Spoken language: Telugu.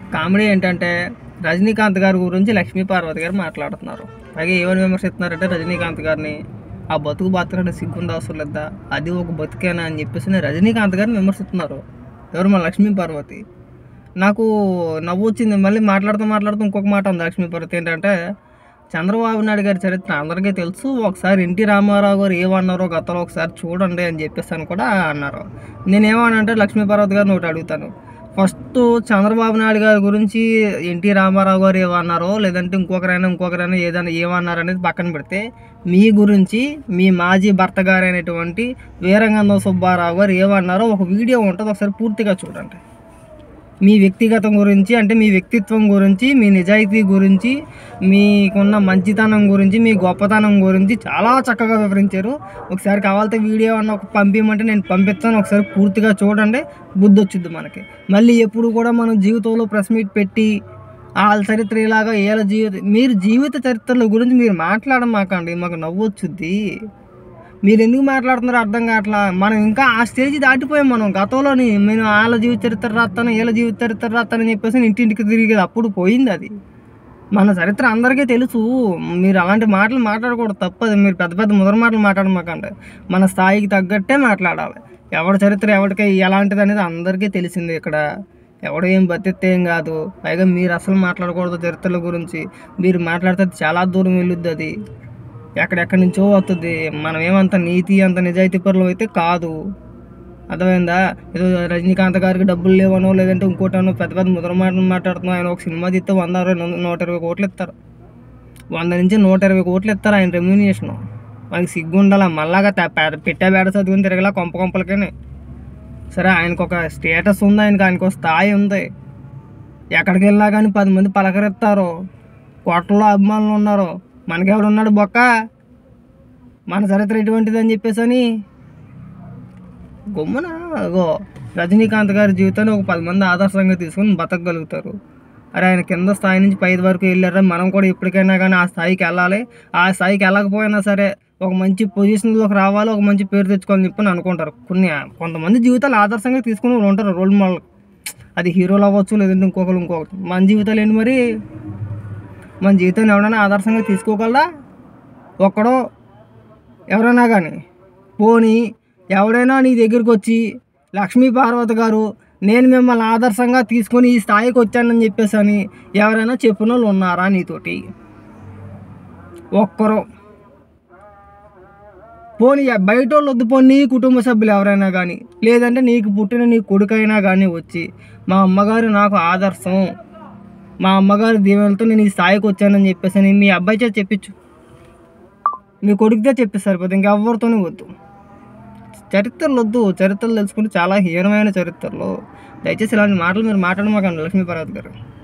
కామెడీ ఏంటంటే రజనీకాంత్ గారి గురించి లక్ష్మీ పార్వతి గారు మాట్లాడుతున్నారు అలాగే ఏమని విమర్శిస్తున్నారంటే రజనీకాంత్ గారిని ఆ బతుకు బతకడం సిగ్గుందా అవసరం లేదా అది ఒక బతుకేనా అని చెప్పేసి రజనీకాంత్ గారిని విమర్శిస్తున్నారు ఎవరు మన లక్ష్మీ పార్వతి నాకు నవ్వు వచ్చింది మళ్ళీ మాట్లాడుతూ మాట్లాడుతూ ఇంకొక మాట ఉంది లక్ష్మీ పార్వతి ఏంటంటే చంద్రబాబు నాయుడు గారి చరిత్ర అందరికీ తెలుసు ఒకసారి ఎన్టీ రామారావు గారు ఏమన్నారో గతంలో ఒకసారి చూడండి అని చెప్పేసి అని కూడా అన్నారు నేనేమనంటే లక్ష్మీ పార్వతి గారిని ఒకటి అడుగుతాను ఫస్ట్ చంద్రబాబు నాయుడు గారి గురించి ఎన్టీ రామారావు గారు ఏమన్నారో లేదంటే ఇంకొకరైనా ఇంకొకరైనా ఏదైనా ఏమన్నారు అనేది పక్కన పెడితే మీ గురించి మీ మాజీ భర్త గారైనటువంటి వీరంగంధం సుబ్బారావు గారు ఏమన్నారో ఒక వీడియో ఉంటుంది ఒకసారి పూర్తిగా చూడండి మీ వ్యక్తిగతం గురించి అంటే మీ వ్యక్తిత్వం గురించి మీ నిజాయితీ గురించి మీకున్న మంచితనం గురించి మీ గొప్పతనం గురించి చాలా చక్కగా వివరించారు ఒకసారి కావాలంటే వీడియో అన్న ఒక పంపించమంటే నేను పంపిస్తాను ఒకసారి పూర్తిగా చూడండి బుద్ధి వచ్చింది మనకి మళ్ళీ ఎప్పుడు కూడా మనం జీవితంలో ప్రెస్ మీట్ పెట్టి వాళ్ళ చరిత్ర ఇలాగా వీళ్ళ జీవిత మీరు జీవిత చరిత్రల గురించి మీరు మాట్లాడమాకండి మాకు నవ్వు వచ్చుద్ది మీరు ఎందుకు మాట్లాడుతున్నారో అర్థం కావట్లా మనం ఇంకా ఆ స్టేజ్ దాటిపోయాం మనం గతంలోని నేను వాళ్ళ జీవిత చరిత్ర రాస్తాను వీళ్ళ జీవిత చరిత్ర రాస్తానని చెప్పేసి ఇంటింటికి తిరిగేది అప్పుడు పోయింది అది మన చరిత్ర అందరికీ తెలుసు మీరు అలాంటి మాటలు మాట్లాడకూడదు తప్పదు మీరు పెద్ద పెద్ద ముదర మాటలు మాట్లాడమాకండి మన స్థాయికి తగ్గట్టే మాట్లాడాలి ఎవరి చరిత్ర ఎవరికి ఎలాంటిది అనేది అందరికీ తెలిసింది ఇక్కడ ఎవడు ఏం బతిస్తే ఏం కాదు పైగా మీరు అసలు మాట్లాడకూడదు చరిత్రల గురించి మీరు మాట్లాడితే అది చాలా దూరం వెళ్ళుద్ది అది ఎక్కడెక్కడి నుంచో వస్తుంది మనం ఏమంత నీతి అంత నిజాయితీ పరులు అయితే కాదు అర్థమైందా ఏదో రజనీకాంత్ గారికి డబ్బులు లేవనో లేదంటే ఇంకోటనో పెద్ద పెద్ద ముద్ర మాటలు మాట్లాడుతున్నాం ఆయన ఒక సినిమా తీస్తే వంద అరవై నూ- నూట ఇరవై కోట్లు ఇస్తారు వంద నుంచి నూట ఇరవై కోట్లు ఇస్తారు ఆయన రెమ్యూనియేషన్ మనకి సిగ్గు ఉండాలా మళ్ళాగా త- పె- పెట్టే బేడ చదువుకుని తిరగలా కొంప కొంపలకనే సరే ఆయనకు ఒక స్టేటస్ ఉంది ఆయనకు ఆయనకు ఒక స్థాయి ఉంది ఎక్కడికి వెళ్ళినా కానీ పది మంది పలకరిస్తారు కోట్లలో అభిమానులు ఉన్నారు మనకెవడున్నాడు బొక్క మన చరిత్ర ఎటువంటిది అని చెప్పేసి అని గమ్మున అగో రజనీకాంత్ గారి జీవితాన్ని ఒక పది మంది ఆదర్శంగా తీసుకొని బతకగలుగుతారు అరే ఆయన కింద స్థాయి నుంచి పై వరకు వెళ్ళారా మనం కూడా ఎప్పటికైనా కానీ ఆ స్థాయికి వెళ్ళాలి ఆ స్థాయికి వెళ్ళకపోయినా సరే ఒక మంచి పొజిషన్లోకి రావాలి ఒక మంచి పేరు తెచ్చుకోవాలని చెప్పి అనుకుంటారు కొన్ని కొంతమంది జీవితాలు ఆదర్శంగా తీసుకుని వాళ్ళు ఉంటారు రోల్ మోడల్ అది హీరోలు అవ్వచ్చు లేదంటే ఇంకొకరు ఇంకొకరు మన జీవితాలు ఏంటి మరి మన జీవితాన్ని ఎవరైనా ఆదర్శంగా తీసుకోగలరా ఒక్కడో ఎవరైనా కానీ పోనీ ఎవడైనా నీ దగ్గరికి వచ్చి లక్ష్మీ పార్వతి గారు నేను మిమ్మల్ని ఆదర్శంగా తీసుకొని ఈ స్థాయికి వచ్చానని చెప్పేసి అని ఎవరైనా చెప్పిన వాళ్ళు ఉన్నారా నీతోటి ఒక్కరు పోనీ బయట వాళ్ళు వద్దు పోనీ నీ కుటుంబ సభ్యులు ఎవరైనా కానీ లేదంటే నీకు పుట్టిన నీ కొడుకైనా కానీ వచ్చి మా అమ్మగారు నాకు ఆదర్శం మా అమ్మగారి దీవెనలతో నేను ఈ స్థాయికి వచ్చానని చెప్పేసి అని మీ అబ్బాయి చేత చెప్పించు మీ కొడుకుతో చెప్పి సరిపోతుంది ఇంకెవ్వరితోనే వద్దు చరిత్రలు వద్దు చరిత్రలు తెలుసుకుంటే చాలా హీనమైన చరిత్రలు దయచేసి ఇలాంటి మాటలు మీరు మాట్లాడమాకండి లక్ష్మీ పార్వతి గారు